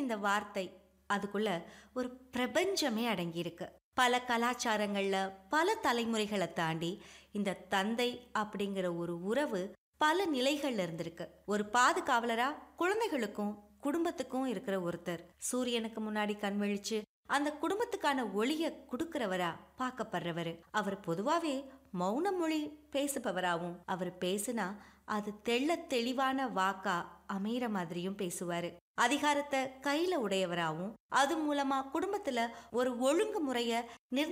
இந்த வார்த்தை அதுக்குள்ள ஒரு பிரபஞ்சமே அடங்கியிருக்கு பல கலாச்சாரங்கள்ல பல தலைமுறைகளை தாண்டி இந்த தந்தை அப்படிங்கிற ஒரு உறவு பல நிலைகள்ல இருந்திருக்கு ஒரு பாதுகாவலரா குழந்தைகளுக்கும் குடும்பத்துக்கும் இருக்கிற ஒருத்தர் சூரியனுக்கு முன்னாடி கண் விழிச்சு அந்த குடும்பத்துக்கான ஒளிய கொடுக்கிறவரா பார்க்கப்படுறவர் அவர் பொதுவாவே மௌன மொழி பேசுபவராகவும் அவர் பேசுனா அது தெள்ள தெளிவான வாக்கா அமையிற மாதிரியும் பேசுவாரு அதிகாரத்தை கையில உடையவராகவும் அது மூலமா குடும்பத்துல ஒரு ஒழுங்குமுறைய நிர்ணய